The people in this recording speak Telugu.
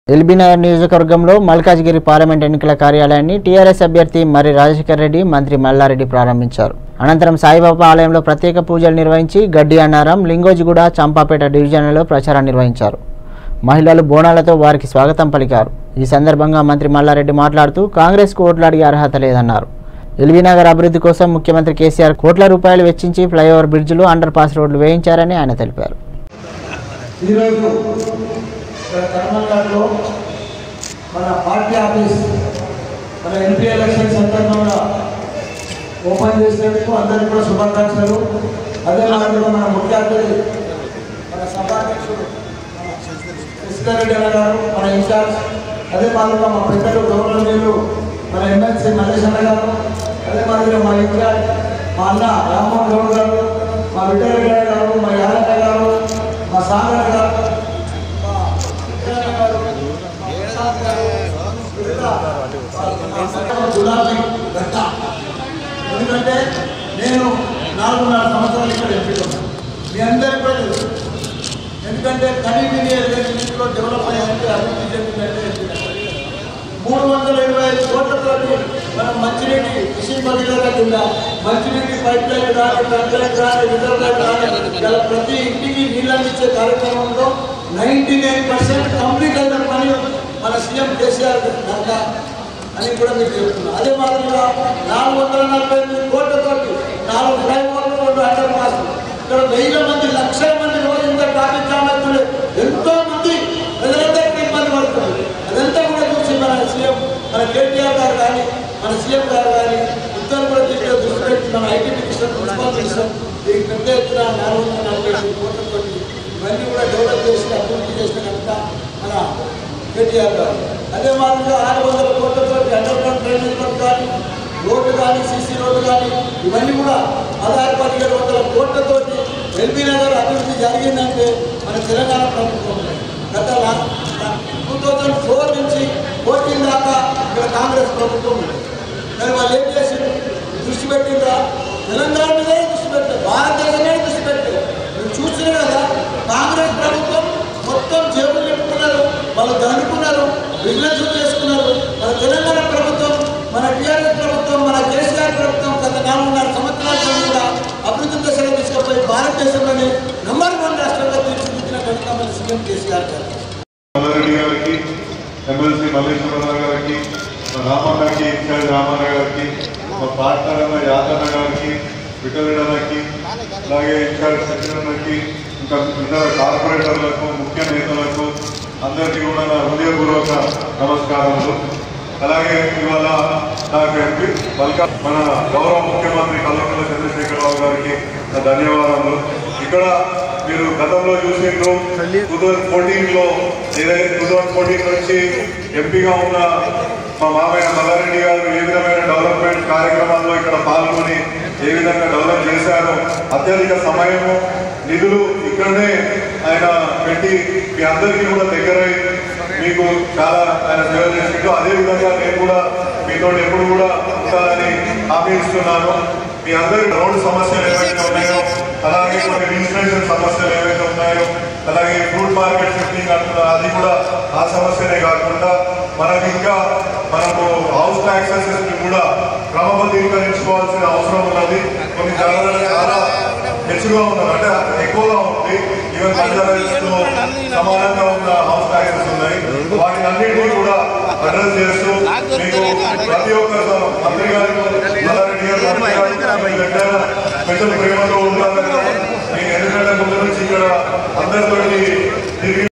ఎల్బీనగర్ నియోజకవర్గంలో మల్కాజ్గిరి పార్లమెంట్ ఎన్నికల కార్యాలయాన్ని టీఆర్ఎస్ అభ్యర్థి మరి రాజశేఖర్ రెడ్డి మంత్రి మల్లారెడ్డి ప్రారంభించారు అనంతరం సాయిబాబా ఆలయంలో ప్రత్యేక పూజలు నిర్వహించి గడ్డి అన్నారం లింగోజిగూడ చంపాపేట డివిజన్లలో ప్రచారం నిర్వహించారు మహిళలు బోనాలతో వారికి స్వాగతం పలికారు ఈ సందర్భంగా మంత్రి మల్లారెడ్డి మాట్లాడుతూ కాంగ్రెస్కు ఓట్లు అడిగే అర్హత లేదన్నారు ఎల్బీనగర్ అభివృద్ధి కోసం ముఖ్యమంత్రి కేసీఆర్ కోట్ల రూపాయలు వెచ్చించి ఫ్లైఓవర్ బ్రిడ్జ్లు అండర్ పాస్ రోడ్లు వేయించారని ఆయన తెలిపారు ఈరోజు ఇక్కడ కర్మల్లాలో మన పార్టీ ఆఫీస్ మన ఎంపీ ఎలక్షన్ సందర్భంగా ఓపెన్ చేసినందుకు అందరికీ కూడా శుభాకాంక్షలు అదే మాదిరిగా మన ముఖ్య అతిథి మన సభాధ్యక్షుడు శశిధర్ రెడ్డి అన్న గారు మన ఇన్ఛార్జ్ అదే మాదిరిగా మా పెద్దలు గౌరవనీయులు మన ఎమ్మెల్సీ మల్లేష్ అన్న గారు అదే మాదిరిగా మా ఇన్ఛార్జ్ మా అన్న రామ్మోహన్ గౌడ్ గారు మా విఠలరెడ్డి అన్న గారు మా యాదన్న గారు మా సాగర్ గారు మా విఠలన్న గారు, మా ప్రసాద్ గారు, మిగతా మా సకల గులాబీ గడ్డ ఎందుకంటే నేను నాలుగున్నర సంవత్సరాలు ఇక్కడ ఎంపీలో ఉన్నాను. మీ అందరికీ కూడా తెలుసు ఎందుకంటే కనీవిని ఎదుగులో డెవలప్ అయ్యారంటే అభివృద్ధి చెందిందంటే ఎంపీ మూడు వందల ఇరవై ఐదు కోట్లతోటి మనం మంచినీటి ఫిషింగ్ భగీరథ కింద మంచినీటి పైప్ లైన్ కానీ ట్రంక్ లైన్ కానీ రిజర్వ్ లైన్ కానీ ఇలా ప్రతి ఇంటికి నీళ్ళు అందించే కార్యక్రమంలో నైంటీ నైన్ పర్సెంట్ కంప్లీట్ అయిన పని మన సీఎం కేసీఆర్ కనుక అని కూడా మీకు చెప్తున్నా అదే మాదిరిగా నాలుగు వందల నలభై ఎనిమిది కోట్లతోటి నాలుగు ఫ్లైఓవర్లు రెండు అండర్ పాస్ ఇక్కడ వెయ్యి మంది లక్షల మంది రోజు ఇంత ట్రాఫిక్ జామ్ అవుతుంది ఎంతో మంది ప్రజలందరికీ ఇబ్బంది పడుతుంది అదంతా కూడా చూసి మన సీఎం మన కేటీఆర్ గారు కానీ మన సీఎం గారు కానీ ఇద్దరు కూడా దీంట్లో దృష్టి పెట్టి మన ఐటీ మినిస్టర్ ప్రిన్సిపల్ మినిస్టర్ దీనికి పెద్ద ఎత్తున నాలుగు వందల నలభై ఐదు కోట్లతో ఇవన్నీ కూడా డెవలప్ చేసి అభివృద్ధి చేసిన కనుక మన కేటీఆర్ గారు అదే మాదిరిగా ఆరు వందల కోట్లతో అండర్ గ్రౌండ్ డ్రైనేజ్ వర్క్ కానీ రోడ్డు కానీ సీసీ రోడ్డు కానీ ఇవన్నీ కూడా పదహారు పదిహేడు వందల కోట్లతోటి ఎల్బీ నగర్ అభివృద్ధి జరిగిందంటే మన తెలంగాణ ప్రభుత్వం గత టూ థౌజండ్ ఫోర్ నుంచి ఫోర్టీన్ దాకా ఇక్కడ కాంగ్రెస్ ప్రభుత్వం ఉంది మరి వాళ్ళు ఏం చేసిండ్రు దృష్టి పెట్టిండ్రా తెలంగాణ మీదే దృష్టి పెట్టారు భారతదేశమే దృష్టి పెట్టారు మీరు చూసిన కదా కాంగ్రెస్ ప్రభుత్వం మొత్తం జేబులు నింపుకున్నారు వాళ్ళు దండుకున్నారు బిజినెస్ చేసుకున్నారు మన తెలంగాణ ప్రభుత్వం మన టీఆర్ఎస్ ప్రభుత్వం మన కేసీఆర్ ప్రభుత్వం గత నాలుగున్నర సంవత్సరాల క్రితం కూడా అభివృద్ధి దశలో తీసుకుపోయి భారతదేశంలోనే నంబర్ వన్ రాష్ట్రంగా తీర్చిదిద్దిన కనుక మన సీఎం కేసీఆర్ గారు మల్లారెడ్డి గారికి ఎమ్మెల్సీ మల్లేశ్వరరావు గారికి మా రామన్నకి ఇన్ఛార్జ్ రామన్న గారికి మా పార్ట్నర్ అన్న యాదన్న గారికి విఠలరెడ్డి అలాగే ఇన్ఛార్జ్ సత్యనన్నకి ఇంకా ఇతర కార్పొరేటర్లకు ముఖ్య నేతలకు అందరికీ కూడా నా హృదయపూర్వక నమస్కారములు అలాగే ఇవాళ నాకు ఎంపీ మల్కా మన గౌరవ ముఖ్యమంత్రి కల్వకుంట్ల చంద్రశేఖరరావు గారికి నా ధన్యవాదాలు ఇక్కడ మీరు గతంలో చూసిండ్రు టూ థౌజండ్ ఫోర్టీన్ లో ఏదైతే టూ థౌజండ్ ఫోర్టీన్ నుంచి ఎంపీగా ఉన్న మా మామయ్య మల్లారెడ్డి గారు ఏ విధమైన డెవలప్మెంట్ కార్యక్రమాల్లో ఇక్కడ పాల్గొని ఏ విధంగా డెవలప్ చేశారో అత్యధిక సమయము నిధులు ఇక్కడనే ఆయన పెట్టి మీ అందరికీ కూడా దగ్గరై మీకు చాలా ఆయన సేవ చేసిండు అదే విధంగా నేను కూడా మీతో ఎప్పుడు కూడా ఉంటానని హామీ ఇస్తున్నాను మీ అందరి రోడ్డు సమస్యలు ఏవైతే ఉన్నాయో అలాగే కొన్ని రిజిస్ట్రేషన్ సమస్యలు ఏవైతే ఉన్నాయో అలాగే ఫ్రూట్ మార్కెట్ షిఫ్టింగ్ అంటున్నారు అది కూడా ఆ సమస్యనే కాకుండా మనకి ఇంకా మనకు హౌస్ ట్యాక్సెస్ కూడా క్రమబద్ధీకరించుకోవాల్సిన అవసరం ఉన్నది కొన్ని జాగ్రత్తలు చాలా హెచ్చుగా ఉన్నది అంటే ఎక్కువగా ఉంది ఈవెన్ పంజాబీస్తో సమానంగా ఉన్న హౌస్ ట్యాక్సెస్ ఉన్నాయి వాటిని అన్నింటినీ కూడా అడ్రస్ చేస్తూ మీకు ప్రతి ఒక్క మంత్రి గారికి మల్లారెడ్డి గారు మంత్రి గారికి మీ దగ్గర స్పెషల్ ప్రేమతో ఉండాలని నేను ఎందుకంటే ముందు నుంచి ఇక్కడ అందరితోటి తిరిగి